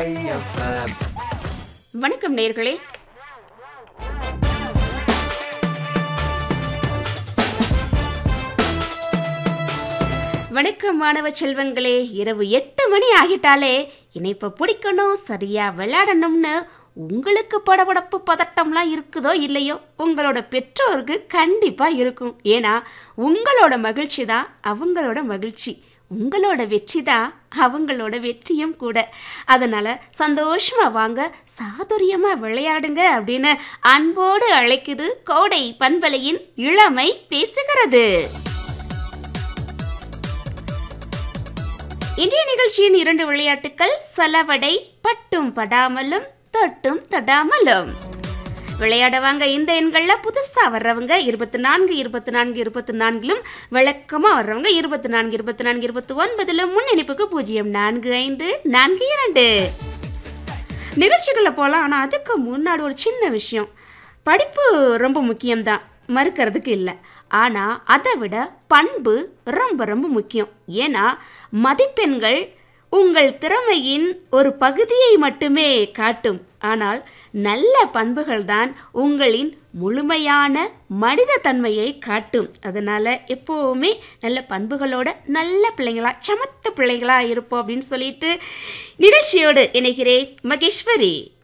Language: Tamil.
வணக்கம் நேர்களே வணக்கம் மாணவ செல்வங்களே இரவு எட்டு மணி ஆகிட்டாலே இணைப்பை பிடிக்கணும் சரியா விளையாடணும்னு உங்களுக்கு படபடப்பு பதட்டம்லாம் இருக்குதோ இல்லையோ உங்களோட பெற்றோருக்கு கண்டிப்பாக இருக்கும் ஏன்னா உங்களோட மகிழ்ச்சி தான் அவங்களோட மகிழ்ச்சி உங்களோட வெற்றி தான் அவங்களோட வெற்றியும் கூட அதனால் சந்தோஷமாக வாங்க சாதுரியமாக விளையாடுங்க அப்படின்னு அன்போடு அழைக்குது கோடை பண்பலையின் இளமை பேசுகிறது இன்றைய நிகழ்ச்சியின் இரண்டு விளையாட்டுக்கள் சொலவடை பட்டும் படாமலும் தொட்டும் தொடாமலும் விளையாட வாங்க இந்த எண்களில் புதுசாக வர்றவங்க இருபத்தி நான்கு இருபத்தி நான்கு இருபத்தி நான்கிலும் விளக்கமாக வர்றவங்க இருபத்தி நான்கு இருபத்தி நான்கு இருபத்தி ஒன்பதிலும் முன்னிணைப்புக்கு பூஜ்ஜியம் நான்கு ஐந்து நான்கு இரண்டு நிகழ்ச்சிகளில் போகலாம் ஆனால் அதுக்கு முன்னாடி ஒரு சின்ன விஷயம் படிப்பு ரொம்ப முக்கியம்தான் மறுக்கிறதுக்கு இல்லை ஆனால் அதை விட பண்பு ரொம்ப ரொம்ப முக்கியம் ஏன்னா மதிப்பெண்கள் உங்கள் திறமையின் ஒரு பகுதியை மட்டுமே காட்டும் ஆனால் நல்ல பண்புகள் தான் உங்களின் முழுமையான மனித தன்மையை காட்டும் அதனால் எப்போவுமே நல்ல பண்புகளோட நல்ல பிள்ளைங்களா சமத்த பிள்ளைங்களா இருப்போம் அப்படின்னு சொல்லிட்டு நிகழ்ச்சியோடு இணைகிறேன் மகேஸ்வரி